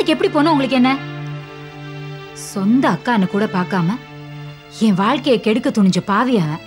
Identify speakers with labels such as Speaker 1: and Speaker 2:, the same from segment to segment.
Speaker 1: வேலைக்கு எப்படி போனா உங்களுக்கு என்ன சொந்த அக்கான்னு கூட பார்க்காம என் வாழ்க்கையை கெடுக்க துணிஞ்ச பாவி அவன்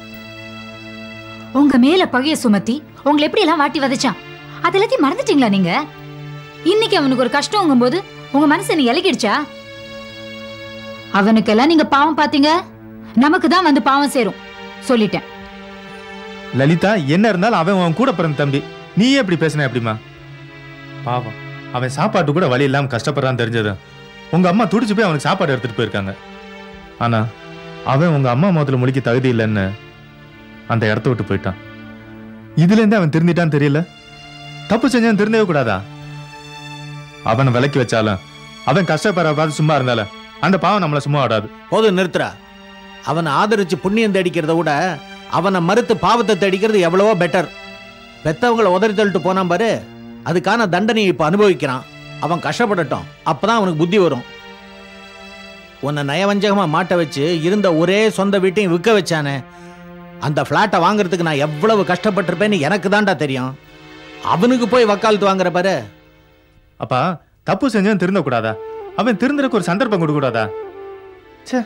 Speaker 1: உங்க மேல பகைய சுமத்தி உங்களை எப்படி எல்லாம் வாட்டி வதச்சான் அது எல்லாத்தையும் மறந்துட்டீங்களா நீங்க இன்னைக்கு அவனுக்கு ஒரு கஷ்டங்கும் போது உங்க மனசு நீ இலகிடுச்சா அவனுக்கெல்லாம் நீங்க பாவம் பாத்தீங்க நமக்கு தான் வந்து பாவம் சேரும் சொல்லிட்டேன்
Speaker 2: லலிதா என்ன இருந்தாலும் அவன் உன் கூட பிறந்த தம்பி நீயே இப்படி பேசின எப்படிமா பாவம் அவன் சாப்பாட்டு கூட வழி இல்லாம கஷ்டப்படுறான்னு தெரிஞ்சது உங்க அம்மா துடிச்சு போய் அவனுக்கு சாப்பாடு எடுத்துட்டு போயிருக்காங்க ஆனா அவன் உங்க அம்மா முகத்துல முழிக்க தகுதி இல்லைன்னு அந்த இடத்த விட்டு போயிட்டான் இதுல இருந்து அவன் திருந்திட்டான்னு தெரியல தப்பு செஞ்சான் திருந்தவே கூடாதா அவனை விலக்கி வச்சாலும் அவன் கஷ்டப்படுற பார்த்து சும்மா இருந்தாலும் அந்த பாவம் நம்மள சும்மா விடாது
Speaker 3: போதும் நிறுத்துறா அவனை ஆதரிச்சு புண்ணியம் தேடிக்கிறத விட அவனை மறுத்து பாவத்தை தேடிக்கிறது எவ்வளவோ பெட்டர் பெத்தவங்களை உதறி தள்ளிட்டு போனான் பாரு அதுக்கான தண்டனையை இப்ப அனுபவிக்கிறான் அவன் கஷ்டப்படட்டும் அப்பதான் அவனுக்கு புத்தி வரும் உன்னை நயவஞ்சகமா மாட்ட வச்சு இருந்த ஒரே சொந்த வீட்டையும் விற்க வச்சானே அந்த பிளாட்டை வாங்குறதுக்கு நான் எவ்வளவு கஷ்டப்பட்டிருப்பேன்னு எனக்கு தான்டா தெரியும் அவனுக்கு போய் வக்காலத்து வாங்குற பாரு
Speaker 2: அப்பா தப்பு செஞ்சவன் திருந்த கூடாதா அவன் திருந்தறக்கு ஒரு சந்தர்ப்பம் கொடுக்க கூடாதா ச்சே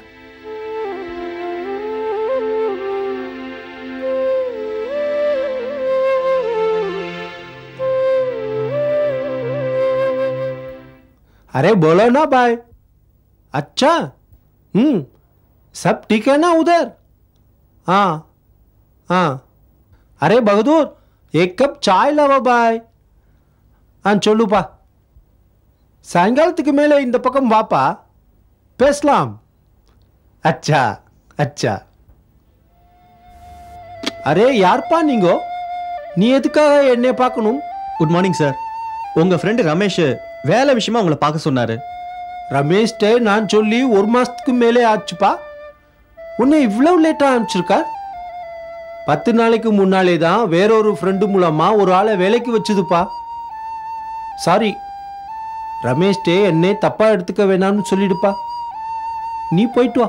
Speaker 4: अरे बोलो ना भाई अच्छा हम्म सब ठीक है ना उधर हाँ हाँ अरे बहादुर एक कप चाय लावा பாய் ஆ சொல்லுப்பா சாயங்காலத்துக்கு மேலே இந்த பக்கம் வாப்பா பேசலாம் அச்சா அச்சா அரே யார்ப்பா நீங்க நீ எதுக்காக என்னை பார்க்கணும்
Speaker 5: குட் மார்னிங் சார் உங்க ஃப்ரெண்டு ரமேஷ் வேலை விஷயமா உங்களை பார்க்க சொன்னாரு
Speaker 4: ரமேஷ்டே நான் சொல்லி ஒரு மாசத்துக்கு மேலே ஆச்சுப்பா உன்னை இவ்வளவு லேட்டா அனுப்பிச்சிருக்கா பத்து நாளைக்கு முன்னாலே தான் வேறொரு ஃப்ரெண்டு மூலமா ஒரு ஆளை வேலைக்கு வச்சுதுப்பா சாரி ரமேஷ்டே என்னை தப்பா எடுத்துக்க வேணாம்னு சொல்லிடுப்பா நீ போயிட்டு வா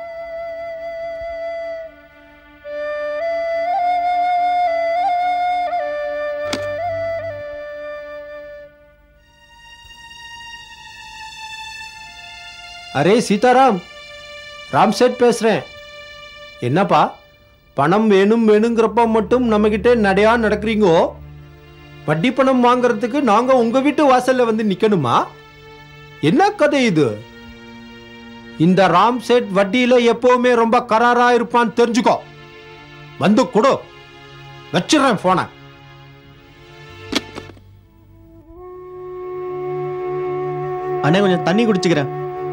Speaker 4: அரே சீதாராம் ராம் சேட் பேசுறேன் என்னப்பா பணம் வேணும் வேணுங்கிறப்ப மட்டும் நம்மகிட்ட நடையா நடக்கிறீங்கோ வட்டி பணம் வாங்குறதுக்கு நாங்க உங்க வீட்டு வாசல்ல வந்து நிக்கணுமா என்ன கதை இது இந்த ராம் சேட் வட்டியில எப்பவுமே ரொம்ப கராரா இருப்பான்னு தெரிஞ்சுக்கோ வந்து கொடு வச்சிடுறேன் போன
Speaker 5: அண்ணே கொஞ்சம் தண்ணி குடிச்சுக்கிறேன்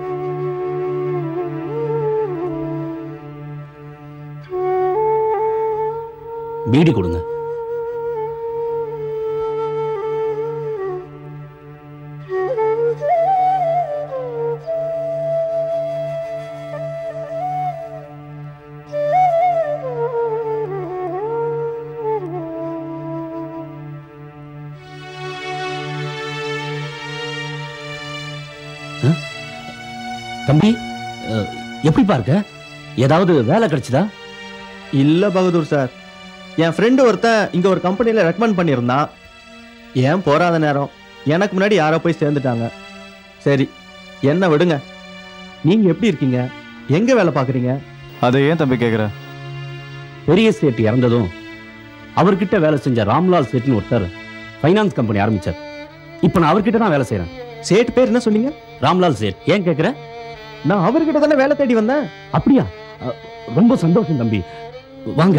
Speaker 6: பீடி கொடுங்க தம்பி அஹ், எப்படி பார்க்க ஏதாவது வேலை கிடைச்சதா
Speaker 5: இல்ல பகதூர் சார் என் ஃப்ரெண்டு ஒருத்தன் இங்க ஒரு கம்பெனில ரெக்கமெண்ட் பண்ணியிருந்தான் ஏன் போறாத நேரம் எனக்கு முன்னாடி யாரோ போய் சேர்ந்துட்டாங்க சரி என்ன விடுங்க நீங்க எப்படி இருக்கீங்க எங்க வேலை பாக்குறீங்க
Speaker 7: அதை ஏன் தம்பி கேக்குற
Speaker 6: பெரிய சேட்டு இறந்ததும் அவர்கிட்ட வேலை செஞ்ச ராம்லால் சேட்னு ஒருத்தர் ஃபைனான்ஸ் கம்பெனி ஆரம்பிச்சார் இப்போ நான் அவர்கிட்ட தான் வேலை செய்றேன்
Speaker 5: சேட் பேர் என்ன சொன்னீங்க
Speaker 6: ராம்லால் சேட் ஏன் கேட்குற
Speaker 5: நான் அவர்கிட்ட தானே வேலை தேடி வந்தேன்
Speaker 6: அப்படியா அஹ், ரொம்ப சந்தோஷம் தம்பி வாங்க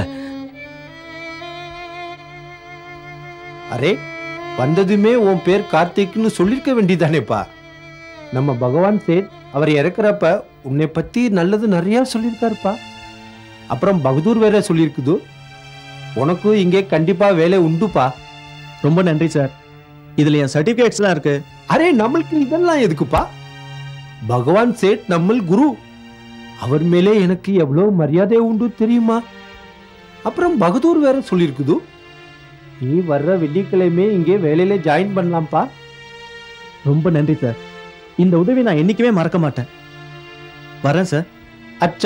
Speaker 4: அரே வந்ததுமே உன் பேர் கார்த்திக்னு சொல்லிருக்க வேண்டியதானேப்பா நம்ம பகவான் சேட் அவர் இறக்குறப்ப உன்னை பத்தி நல்லது நிறைய சொல்லியிருக்காருப்பா அப்புறம் பகதூர் வேற சொல்லியிருக்குது உனக்கு இங்கே கண்டிப்பா வேலை உண்டுப்பா
Speaker 5: ரொம்ப நன்றி சார் இதுல என் சர்டிபிகேட்ஸ்லாம் இருக்கு
Speaker 4: அரே நம்மளுக்கு இதெல்லாம் எதுக்குப்பா பகவான் சேட் நம்மள் குரு அவர் மேலே எனக்கு எவ்வளவு மரியாதை உண்டு தெரியுமா அப்புறம் பகதூர் வேற சொல்லியிருக்குது நீ வர்ற வெள்ளிக்கிழமை இங்கே வேலையில ஜாயின் பண்ணலாம்ப்பா
Speaker 5: ரொம்ப நன்றி சார் இந்த உதவி நான் என்னைக்குமே மறக்க மாட்டேன் வரேன் சார்
Speaker 4: அச்சா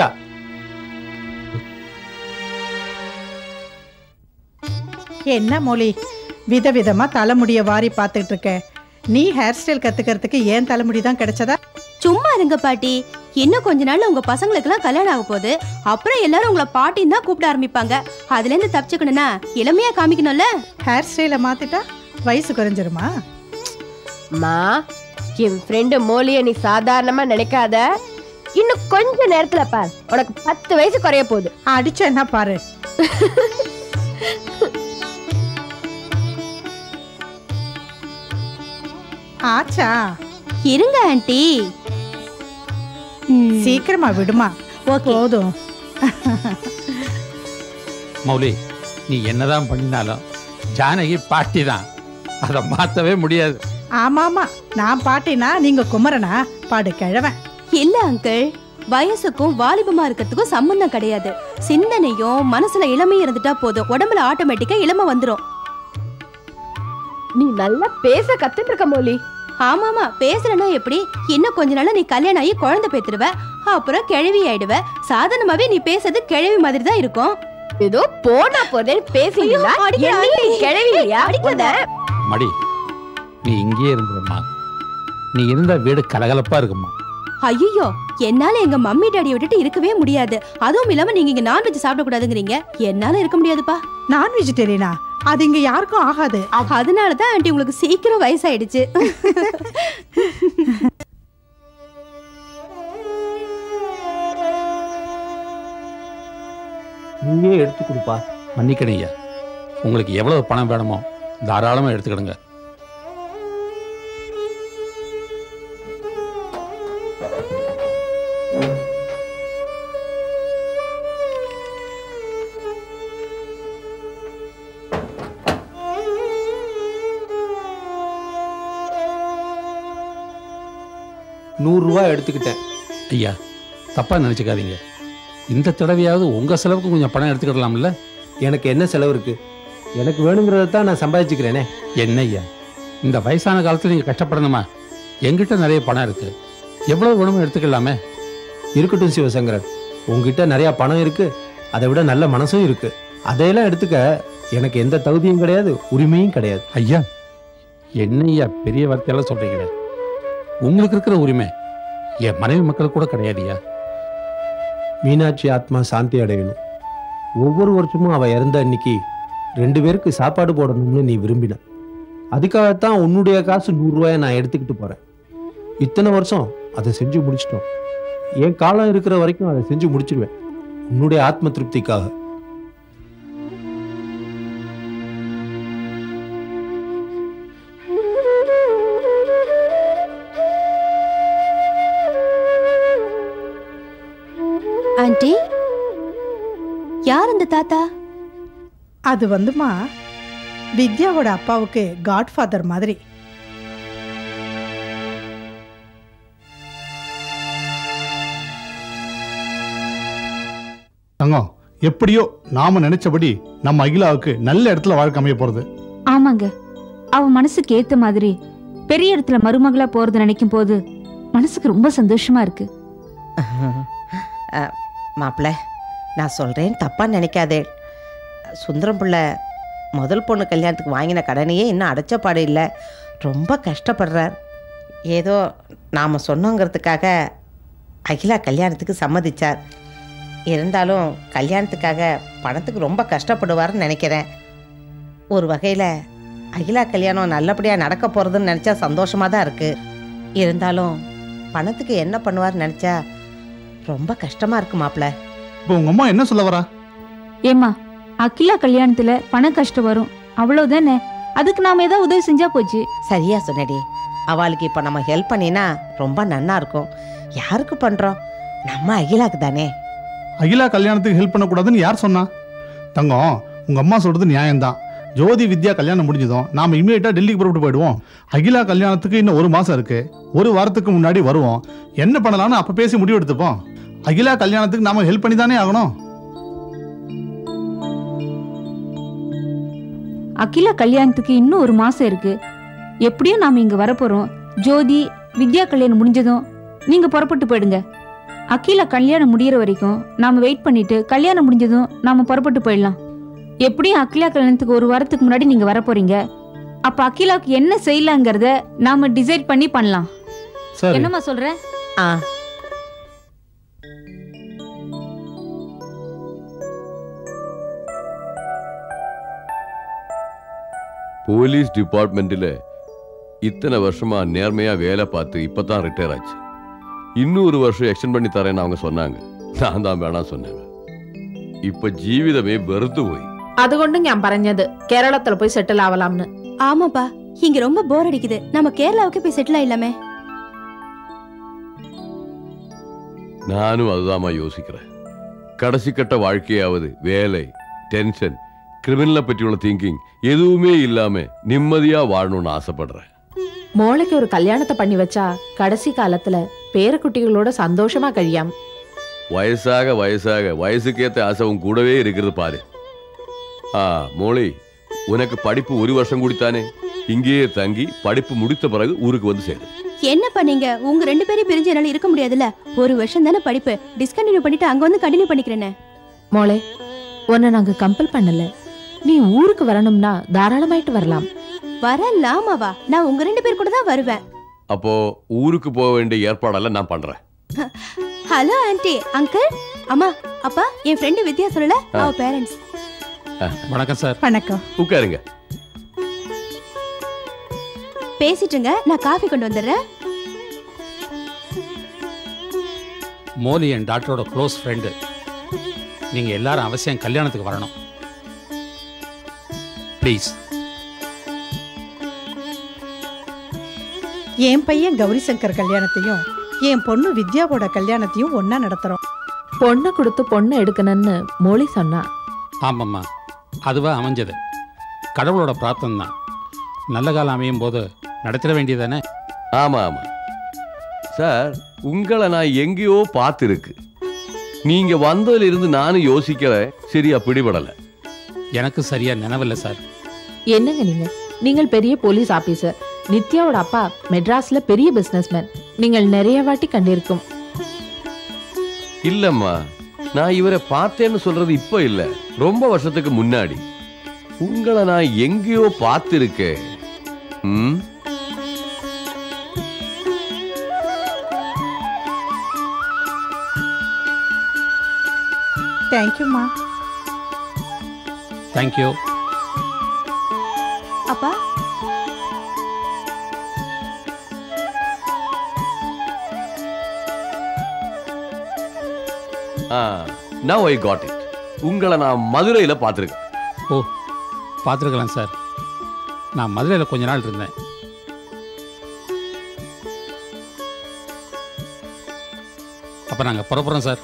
Speaker 8: என்ன மொழி விதவிதமா தலைமுடிய வாரி பார்த்துட்டு இருக்க
Speaker 7: நீ ஹேர் ஸ்டைல் கத்துக்கிறதுக்கு ஏன் தலைமுடி தான் கிடைச்சதா
Speaker 8: சும்மா இருங்க பாட்டி இன்னும் கொஞ்ச நாள்ல உங்க பசங்களுக்கெல்லாம் கல்யாணம் ஆக போகுது அப்புறம் எல்லாரும் உங்களை பாட்டின்னு தான் கூப்பிட ஆரம்பிப்பாங்க அதுல இருந்து தப்பிச்சுக்கணும்னா இளமையா காமிக்கணும்ல
Speaker 7: ஹேர் ஸ்டைலை மாத்திட்டா வயசு குறைஞ்சிருமா
Speaker 9: மா என் ஃப்ரெண்டு மோலிய நீ சாதாரணமா நினைக்காத இன்னும் கொஞ்ச நேரத்துல பார் உனக்கு பத்து வயசு குறைய போகுது
Speaker 7: அடிச்ச என்ன பாரு ஆச்சா
Speaker 8: இருங்க ஆண்டி
Speaker 7: சீக்கிரமா விடுமா போதும்
Speaker 10: மௌலி நீ என்னதான் பண்ணினாலும் ஜானகி பாட்டி தான் அதை மாற்றவே முடியாது
Speaker 7: ஆமாமா நான் பாட்டினா நீங்க குமரனா பாடு கிழவன்
Speaker 8: இல்ல அங்கிள் வயசுக்கும் வாலிபமா இருக்கிறதுக்கும் சம்பந்தம் கிடையாது சிந்தனையும் மனசுல இளமையும் இருந்துட்டா போதும் உடம்புல ஆட்டோமேட்டிக்கா இளமை வந்துரும்
Speaker 9: நீ நல்லா பேச கத்துட்டு இருக்க மோலி
Speaker 8: ஆமாமா பேசுறேன்னா எப்படி இன்னும் கொஞ்ச நாள்ல நீ கல்யாணம் ஆகி குழந்தை பெற்றுருவ அப்புறம் கிழவி ஆயிடுவ சாதாரணமாவே நீ பேசுறது கிழவி மாதிரி தான் இருக்கும்
Speaker 9: ஏதோ போனா போதேன்னு பேசுறீங்களா
Speaker 8: ஐயோ, அடிக்காத,
Speaker 9: என்னடி
Speaker 8: அடி.
Speaker 9: கிளவியா
Speaker 8: அடிக்காத.
Speaker 10: மடி நீ இங்கேயே இருந்துருமா நீ இருந்த வீடு கலகலப்பா இருக்குமா
Speaker 8: ஐயோ என்னால எங்க மம்மி டாடியை விட்டுட்டு இருக்கவே முடியாது அதுவும் இல்லாம நீங்க இங்க நான்வெஜ் சாப்பிட கூடாதுங்கிறீங்க என்னால இருக்க முடியாதுப்பா
Speaker 7: நான் வெஜிடேரியனா அது இங்க யாருக்கும் ஆகாது
Speaker 8: அதனால தான் ஆண்டி உங்களுக்கு சீக்கிரம் வயசாயிடுச்சு
Speaker 3: நீயே எடுத்து கொடுப்பா
Speaker 10: மன்னிக்கணும் ஐயா உங்களுக்கு எவ்வளவு பணம் வேணுமோ தாராளமாக எடுத்துக்கிடுங்க
Speaker 4: நூறுரூவா எடுத்துக்கிட்டேன்
Speaker 10: ஐயா தப்பா நினைச்சுக்காதீங்க இந்த தடவையாவது உங்க செலவுக்கு கொஞ்சம் பணம் எடுத்துக்கிடலாம்ல
Speaker 4: எனக்கு என்ன செலவு இருக்கு எனக்கு வேணுங்கிறத தான் நான் சம்பாதிச்சுக்கிறேனே
Speaker 10: என்ன ஐயா இந்த வயசான காலத்துல நீங்க கஷ்டப்படணுமா என்கிட்ட நிறைய பணம் இருக்கு எவ்வளவு வேணுமோ எடுத்துக்கலாமே
Speaker 4: இருக்கட்டும் சிவசங்கரன் உங்ககிட்ட நிறைய பணம் இருக்கு அதை விட நல்ல மனசும் இருக்கு அதையெல்லாம் எடுத்துக்க எனக்கு எந்த தகுதியும் கிடையாது உரிமையும் கிடையாது
Speaker 10: ஐயா என்ன ஐயா பெரிய வார்த்தையெல்லாம் சொல்றீங்களே உங்களுக்கு இருக்கிற உரிமை என் மனைவி மக்கள் கூட கிடையாது ஐயா
Speaker 4: மீனாட்சி ஆத்மா சாந்தி அடையணும் ஒவ்வொரு வருஷமும் அவ இறந்த அன்னைக்கு ரெண்டு பேருக்கு சாப்பாடு போடணும்னு நீ விரும்பின அதுக்காகத்தான் உன்னுடைய காசு நூறுரூவாயை நான் எடுத்துக்கிட்டு போறேன் இத்தனை வருஷம் அதை செஞ்சு முடிச்சிட்டோம் என் காலம் இருக்கிற வரைக்கும் அதை செஞ்சு முடிச்சிருவேன் உன்னுடைய ஆத்ம திருப்திக்காக
Speaker 8: ஆண்டி யார் அந்த தாத்தா
Speaker 7: அது வந்துமா வித்யாவோட அப்பாவுக்கு காட்ஃபாதர் மாதிரி
Speaker 11: தங்கம் எப்படியோ நாம நினைச்சபடி நம்ம அகிலாவுக்கு நல்ல இடத்துல வாழ்க்கை அமைய போறது
Speaker 1: ஆமாங்க அவ மனசுக்கு ஏத்த மாதிரி பெரிய இடத்துல மருமகளா போறது நினைக்கும் போது மனசுக்கு ரொம்ப சந்தோஷமா இருக்கு
Speaker 12: மாப்பிள்ள நான் சொல்கிறேன் தப்பாக நினைக்காதே சுந்தரம் பிள்ளை முதல் பொண்ணு கல்யாணத்துக்கு வாங்கின கடனையே இன்னும் அடைச்ச பாடு இல்லை ரொம்ப கஷ்டப்படுறார் ஏதோ நாம் சொன்னோங்கிறதுக்காக அகிலா கல்யாணத்துக்கு சம்மதிச்சார் இருந்தாலும் கல்யாணத்துக்காக பணத்துக்கு ரொம்ப கஷ்டப்படுவார்னு நினைக்கிறேன் ஒரு வகையில் அகிலா கல்யாணம் நல்லபடியாக நடக்க போகிறதுன்னு நினச்சா சந்தோஷமாக தான் இருக்குது இருந்தாலும் பணத்துக்கு என்ன பண்ணுவார்னு நினச்சா ரொம்ப கஷ்டமாக இருக்கு மாப்பிள்ள
Speaker 11: இப்போ உங்க அம்மா என்ன சொல்ல வரா
Speaker 1: ஏமா அகிலா கல்யாணத்துல பண கஷ்டம் வரும் அவ்வளவுதானே அதுக்கு நாம ஏதாவது உதவி செஞ்சா போச்சு
Speaker 12: சரியா சொன்னடி அவளுக்கு இப்போ நம்ம ஹெல்ப் பண்ணினா ரொம்ப நன்னா இருக்கும் யாருக்கு பண்ணுறோம் நம்ம அகிலாக்கு தானே
Speaker 11: அகிலா கல்யாணத்துக்கு ஹெல்ப் பண்ணக்கூடாதுன்னு யார் சொன்னா தங்கம் உங்க அம்மா சொல்றது நியாயம்தான் ஜோதி வித்யா கல்யாணம் முடிஞ்சதும் நாம இமீடியட்டா டெல்லிக்கு புறப்பட்டு போயிடுவோம் அகிலா கல்யாணத்துக்கு இன்னும் ஒரு மாசம் இருக்கு ஒரு வாரத்துக்கு முன்னாடி வருவோம் என்ன பண்ணலாம்னு அப்ப பேசி முடிவு எடுத்துப்போம் அகிலா கல்யாணத்துக்கு நாம ஹெல்ப் பண்ணி தானே ஆகணும்
Speaker 1: அகிலா கல்யாணத்துக்கு இன்னும் ஒரு மாசம் இருக்கு எப்படியும் நாம இங்க வரப்போறோம் ஜோதி வித்யா கல்யாணம் முடிஞ்சதும் நீங்க புறப்பட்டு போயிடுங்க அகிலா கல்யாணம் முடியற வரைக்கும் நாம வெயிட் பண்ணிட்டு கல்யாணம் முடிஞ்சதும் நாம புறப்பட்டு போயிடலாம் எப்படியும் அகிலா கல்யாணத்துக்கு ஒரு வாரத்துக்கு முன்னாடி நீங்க வரப்போறீங்க அப்ப அகிலாவுக்கு என்ன செய்யலாங்கிறத நாம டிசைட் பண்ணி பண்ணலாம்
Speaker 11: சரி
Speaker 1: என்னம்மா சொல்ற
Speaker 12: ஆ
Speaker 13: போலீஸ் டிபார்ட்மெண்ட்டில் இத்தனை வருஷமா நேர்மையா வேலை பார்த்து இப்பதான் ரிட்டையர் ஆச்சு இன்னொரு வருஷம் எக்ஸ்டெண்ட் பண்ணி தரேன்னு அவங்க சொன்னாங்க நான் தான் வேணாம் சொன்னேன் இப்ப ஜீவிதமே வெறுத்து போய்
Speaker 14: അതുകൊണ്ട് ഞാൻ പറഞ്ഞത് കേരളത്തിൽ പോയി സെറ്റിൽ ആവലാംന്ന്
Speaker 8: ஆமாப்பா இங்க ரொம்ப போர் அடிக்குது நம்ம கேரளாவுக்கு போய் செட்டில் ஆயிடலாமே
Speaker 13: நானும் அதுதாம்மா யோசிக்கிறேன் கடைசி கட்ட வாழ்க்கையாவது வேலை டென்ஷன் கிரிமினலை பற்றியுள்ள திங்கிங் எதுவுமே இல்லாம நிம்மதியா வாழணும்னு ஆசைப்படுறேன்
Speaker 14: മോളയ്ക്ക് ഒരു കല്യാണത്തെ പണി വെച്ചാ കടസി കാലത്തില് പേരക്കുട്ടികളോട് സന്തോഷമാ കഴിയാം
Speaker 13: வயசாக வயசாக வயசுக்கேத்த ஆசை உன் கூடவே இருக்கிறது பாரு ஆ மோளி உனக்கு படிப்பு ஒரு வருஷம் கூடித்தானே இங்கேயே தங்கி படிப்பு முடித்த பிறகு ஊருக்கு வந்து சேரு
Speaker 8: என்னப்பா நீங்க உங்க ரெண்டு பேரும் பிரிஞ்சு என்னால இருக்க முடியாதுல்ல ஒரு வருஷம் தானே படிப்பு டிஸ்கண்டினியூ பண்ணிட்டு அங்க வந்து கண்டினியூ பண்ணிக்கிறேனே
Speaker 14: മോളെ உன்னை நாங்க கம்பல் பண்ணல நீ ஊருக்கு வரணும்னா தாராளமாயிட்டு வரலாம்
Speaker 8: வரலாமாவா நான் உங்க ரெண்டு பேர் கூட தான் வருவேன்
Speaker 13: அப்போ ஊருக்கு போக வேண்டிய ஏற்பாடெல்லாம் நான் பண்றேன்
Speaker 8: ஹலோ ஆன்ட்டி அங்கிள் அம்மா அப்பா என் ஃப்ரெண்டு வித்யா சொல்லல அவ பேரண்ட்ஸ்
Speaker 10: வணக்கம் சார்
Speaker 7: வணக்கம்
Speaker 13: உட்காருங்க
Speaker 8: பேசிட்டுங்க நான் காஃபி கொண்டு வந்துடுறேன்
Speaker 10: மோலி என் டாக்டரோட க்ளோஸ் ஃப்ரெண்டு நீங்க எல்லாரும் அவசியம் கல்யாணத்துக்கு வரணும் ப்ளீஸ்
Speaker 7: என் பையன் கௌரி சங்கர் கல்யாணத்தையும் என் பொண்ணு வித்யாவோட கல்யாணத்தையும் ஒண்ணா நடத்துறோம்
Speaker 14: பொண்ணு கொடுத்து பொண்ணு எடுக்கணும்னு மொழி சொன்னா
Speaker 10: ஆமாம்மா அதுவா அமைஞ்சது கடவுளோட பிரார்த்தனை தான் நல்ல காலம் அமையும் போது நடத்திட வேண்டியதானே
Speaker 13: ஆமா ஆமா சார் உங்களை நான் எங்கேயோ பார்த்துருக்கு நீங்க வந்ததுல இருந்து நானும் யோசிக்கிறேன் சரியா பிடிபடல
Speaker 10: எனக்கு சரியா நினைவில்லை சார்
Speaker 14: என்னங்க நீங்க நீங்கள் பெரிய போலீஸ் ஆபீசர் நித்யாவோட அப்பா மெட்ராஸ்ல பெரிய பிசினஸ்மேன் நீங்கள் நிறைய வாட்டி கண்டிருக்கும்
Speaker 13: இல்லம்மா நான் இவரை பார்த்தேன்னு சொல்றது இப்ப இல்ல ரொம்ப வருஷத்துக்கு முன்னாடி உங்களை நான் எங்கேயோ பார்த்திருக்கேன் ம்
Speaker 7: தேங்க்யூம்மா
Speaker 10: தேங்க்யூ
Speaker 8: அப்பா
Speaker 13: நவ் ஐ காட் இட் உங்களை நான் மதுரையில பார்த்திருக்கேன்
Speaker 10: ஓ பார்த்துருக்கலாம் சார் நான் மதுரையில் கொஞ்ச நாள் இருந்தேன் அப்போ நாங்கள் புறப்புறோம் சார்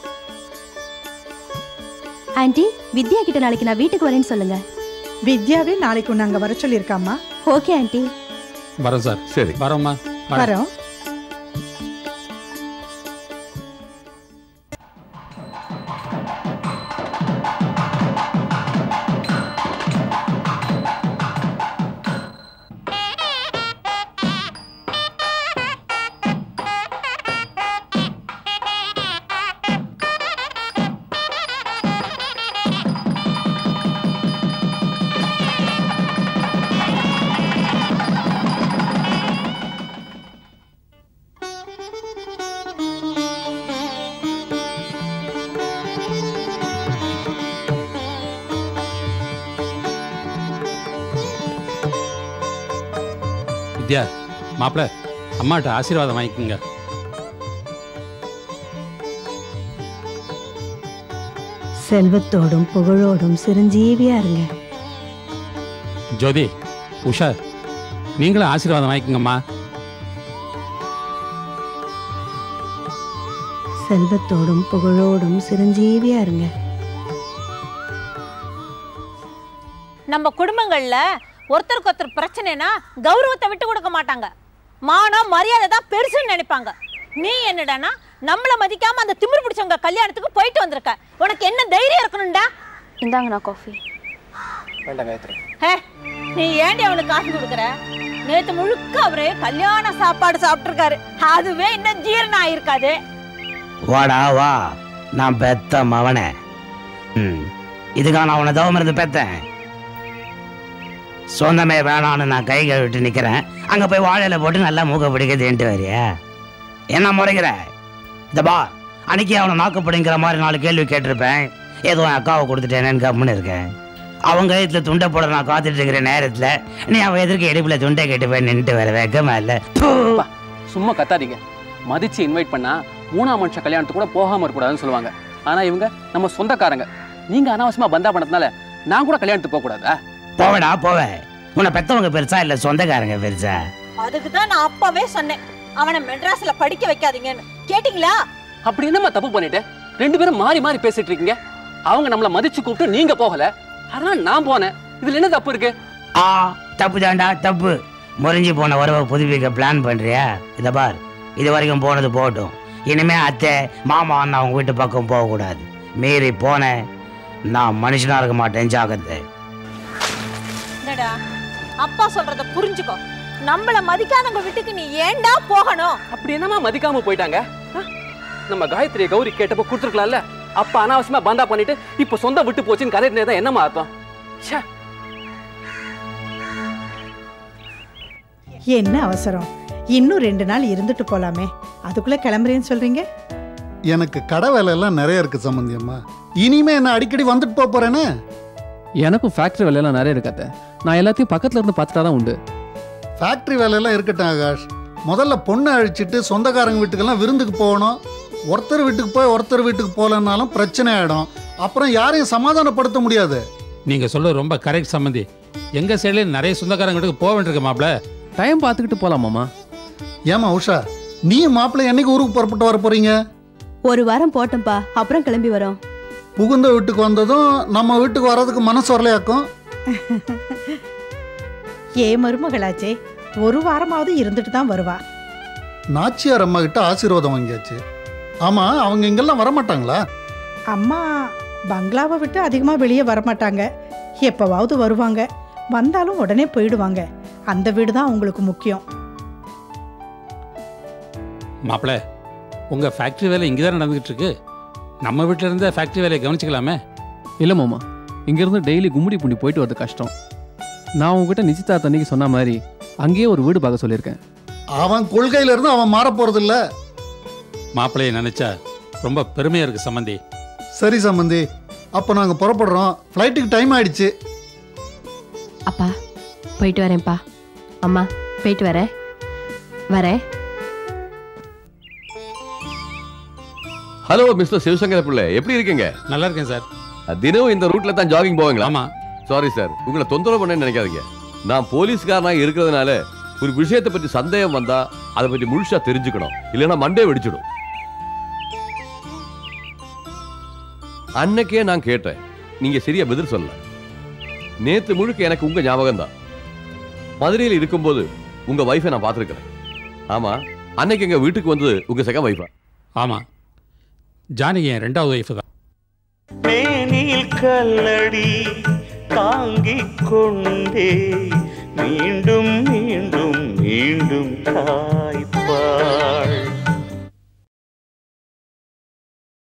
Speaker 8: ஆன்ட்டி வித்யா கிட்ட நாளைக்கு நான் வீட்டுக்கு வரேன்னு சொல்லுங்க
Speaker 7: வித்யாவே நாளைக்கு உன்னை அங்க வர சொல்லியிருக்காம்மா
Speaker 8: ஓகே ஆன்ட்டி
Speaker 10: வரோம் சார்
Speaker 13: சரி
Speaker 10: வரோம்மா வரேன்.
Speaker 7: வரோம்
Speaker 10: வித்யா மாப்பிள்ள அம்மாட்ட ஆசீர்வாதம் வாங்கிக்கோங்க
Speaker 15: செல்வத்தோடும் புகழோடும் சிரஞ்சீவியா இருங்க
Speaker 10: ஜோதி உஷா நீங்களும் ஆசீர்வாதம் வாங்கிக்கோங்கம்மா
Speaker 15: செல்வத்தோடும் புகழோடும் சிரஞ்சீவியா இருங்க
Speaker 16: நம்ம குடும்பங்கள்ல ஒருத்தருக்கு ஒருத்தர் பிரச்சனைனா கௌரவத்தை விட்டு கொடுக்க மாட்டாங்க மானம் மரியாதை தான் பெருசுன்னு நினைப்பாங்க நீ என்னடானா நம்மள மதிக்காம அந்த திமிர் பிடிச்சவங்க கல்யாணத்துக்கு போயிட்டு வந்திருக்க உனக்கு என்ன தைரியம் இருக்கணும்டா
Speaker 17: இந்தாங்கண்ணா காஃபி
Speaker 18: வேண்டாம் காயத்ரி
Speaker 16: ஹே நீ ஏண்டி அவனுக்கு காசு கொடுக்குற நேத்து முழுக்க அவரு கல்யாண சாப்பாடு சாப்பிட்டுருக்காரு அதுவே இன்னும் ஜீரணம் ஆயிருக்காது
Speaker 19: வாடா வா நான் பெத்த மவனே ம் இதுக்கா நான் உன்னை தவம் இருந்து பெத்தேன் சொந்தமே வேணான்னு நான் கை கழுவிட்டு நிக்கிறேன் அங்க போய் வாழையில போட்டு நல்லா மூக்க பிடிக்குதுன்ட்டு வரியா என்ன முறைகிற இந்த பா அன்னைக்கு அவனை நாக்குப்பிடிங்கிற மாதிரி நாலு கேள்வி கேட்டிருப்பேன் ஏதோ என் அக்காவை கொடுத்துட்டேனேன்னு கம்முன்னு இருக்கேன் அவங்க கழுத்துல துண்டை போட நான் காத்துட்டு இருக்கிற நேரத்துல நீ அவன் எதிர்க்க இடுப்புல துண்டை கேட்டு போய் நின்றுட்டு வர வைக்கமா இல்ல
Speaker 17: அப்பா, சும்மா கத்தாதீங்க மதிச்சு இன்வைட் பண்ணா மூணாம் மனுஷ கல்யாணத்துக்கு கூட போகாம இருக்கக்கூடாதுன்னு சொல்லுவாங்க ஆனா இவங்க நம்ம சொந்தக்காரங்க நீங்க அனாவசியமா பந்தா பண்ணதுனால நான் கூட கல்யாணத்துக்கு போக கூடாதா
Speaker 19: போவடா போவேன் உன்னை பெத்தவங்க பெருசா இல்ல சொந்தக்காரங்க பெருசா
Speaker 16: அதுக்கு தான் நான் அப்பவே சொன்னேன் அவனை மெட்ராஸ்ல படிக்க வைக்காதீங்கன்னு கேட்டிங்களா
Speaker 17: அப்படி என்னம்மா தப்பு பண்ணிட்டேன் ரெண்டு பேரும் மாறி மாறி பேசிட்டு இருக்கீங்க அவங்க நம்மள மதிச்சு கூப்பிட்டு நீங்க போகல அதனால நான் போனேன் இதுல என்ன தப்பு இருக்கு
Speaker 19: ஆ தப்பு தாண்டா தப்பு முறிஞ்சு போன உறவை புதுப்பிக்க பிளான் பண்றியா இத பார் இது வரைக்கும் போனது போகட்டும் இனிமே அத்தை மாமா அண்ணா அவங்க வீட்டு பக்கம் போக கூடாது மீறி போனேன் நான் மனுஷனா இருக்க மாட்டேன் ஜாக்கிரதை
Speaker 16: என்னடா அப்பா சொல்றத புரிஞ்சுக்கோ நம்மள மதிக்காதவங்க வீட்டுக்கு நீ ஏன்டா போகணும்
Speaker 17: அப்படி என்னமா மதிக்காம போயிட்டாங்க ஆ? நம்ம காயத்ரி கௌரி கேட்டப்ப கொடுத்துருக்கலாம்ல அப்ப அனாவசியமா பந்தா பண்ணிட்டு இப்ப சொந்தம் விட்டு போச்சுன்னு கதை தான் என்னமா அர்த்தம் ச்சே.
Speaker 7: என்ன அவசரம் இன்னும் ரெண்டு நாள் இருந்துட்டு போலாமே அதுக்குள்ள கிளம்புறேன்னு சொல்றீங்க
Speaker 20: எனக்கு கடை வேலையெல்லாம் நிறைய இருக்கு சம்பந்தியம்மா இனிமே என்ன அடிக்கடி வந்துட்டு போக போறேனே
Speaker 21: எனக்கும் ஃபேக்டரி வேலையெல்லாம் நிறைய இருக்காத்த நான் எல்லாத்தையும் பக்கத்துல இருந்து பார்த்துட்டா தான் உண்டு
Speaker 20: ஃபேக்டரி வேலையெல்லாம் இருக்கட்டும் ஆகாஷ் முதல்ல பொண்ணை அழிச்சிட்டு சொந்தக்காரங்க வீட்டுக்கெல்லாம் விருந்துக்கு போகணும் ஒருத்தர் வீட்டுக்கு போய் ஒருத்தர் வீட்டுக்கு போகலன்னாலும் பிரச்சனை ஆயிடும் அப்புறம் யாரையும் சமாதானப்படுத்த முடியாது
Speaker 10: நீங்க சொல்றது ரொம்ப கரெக்ட் சம்பந்தி எங்க சைடுல நிறைய சொந்தக்காரங்க வீட்டுக்கு போக வேண்டியிருக்கு மாப்ள
Speaker 21: டைம் பார்த்துக்கிட்டு போலாமாமா
Speaker 20: ஏமா உஷா நீ மாப்பிள்ளை என்னைக்கு ஊருக்கு புறப்பட்டு வர போறீங்க
Speaker 8: ஒரு வாரம் போட்டோம்ப்பா அப்புறம் கிளம்பி வரோம்
Speaker 20: புகுந்த வீட்டுக்கு வந்ததும் நம்ம வீட்டுக்கு வர்றதுக்கு மனசு வரலையாக்கும்
Speaker 7: ஏ மருமகளாச்சே ஒரு வாரமாவது இருந்துட்டு தான் வருவா
Speaker 20: நாச்சியார் அம்மா கிட்ட ஆசீர்வாதம் வாங்கியாச்சு ஆமா அவங்க இங்கெல்லாம் வரமாட்டாங்களா
Speaker 7: அம்மா பங்களாவை விட்டு அதிகமாக வெளியே வரமாட்டாங்க எப்போவாவது வருவாங்க வந்தாலும் உடனே போயிடுவாங்க அந்த வீடு தான் உங்களுக்கு முக்கியம்
Speaker 10: மாப்பிள உங்க ஃபேக்டரி வேலை இங்கே தான் நடந்துகிட்டு இருக்கு நம்ம வீட்டில் இருந்த ஃபேக்டரி வேலையை கவனிச்சுக்கலாமே
Speaker 21: இல்லை மாமா இங்கேருந்து டெய்லி கும்முடி பூண்டி போயிட்டு வரது கஷ்டம் நான் உங்ககிட்ட நிச்சயதார்த்த அன்னைக்கு சொன்ன மாதிரி அங்கேயே ஒரு வீடு பார்க்க சொல்லியிருக்கேன்
Speaker 20: அவன் கொள்கையில இருந்து அவன் மாற போறது இல்ல
Speaker 10: மாப்பிள்ளையை நினைச்சா ரொம்ப பெருமையா இருக்கு சம்பந்தி
Speaker 20: சரி சம்பந்தி அப்போ நாங்க புறப்படுறோம் ஃப்ளைட்டுக்கு டைம் ஆயிடுச்சு
Speaker 9: அப்பா போயிட்டு வரேன்ப்பா அம்மா போயிட்டு வரேன் வரேன்
Speaker 13: ஹலோ மிஸ்டர் சிவசங்கர பிள்ளை எப்படி இருக்கீங்க
Speaker 10: நல்லா இருக்கேன் சார்
Speaker 13: தினம் இந்த ரூட்ல தான் ஜாகிங் போவீங்களா
Speaker 10: ஆமா
Speaker 13: சாரி சார் உங்களை தொந்தரவு பண்ணேன்னு நினைக்காதீங்க நான் போலீஸ்காரனா இருக்கிறதுனால ஒரு விஷயத்தை பற்றி சந்தேகம் வந்தா அதை பற்றி முழுசா தெரிஞ்சுக்கணும் இல்லைன்னா மண்டே வெடிச்சிடும் அன்னைக்கே நான் கேட்டேன் நீங்க சரியா பதில் சொல்லல நேத்து முழுக்க எனக்கு உங்க ஞாபகம் தான் மதுரையில் இருக்கும்போது உங்க வைஃபை நான் பார்த்துருக்கிறேன் ஆமா அன்னைக்கு எங்க வீட்டுக்கு வந்தது உங்க செகண்ட் வைஃபா
Speaker 10: ஆமா ஜானகி என் ரெண்டாவது ஒய்ஃபு தான்
Speaker 22: மேனில் கல்லடி தாங்கிக் கொண்டே மீண்டும் மீண்டும் மீண்டும் தாய்ப்பாள்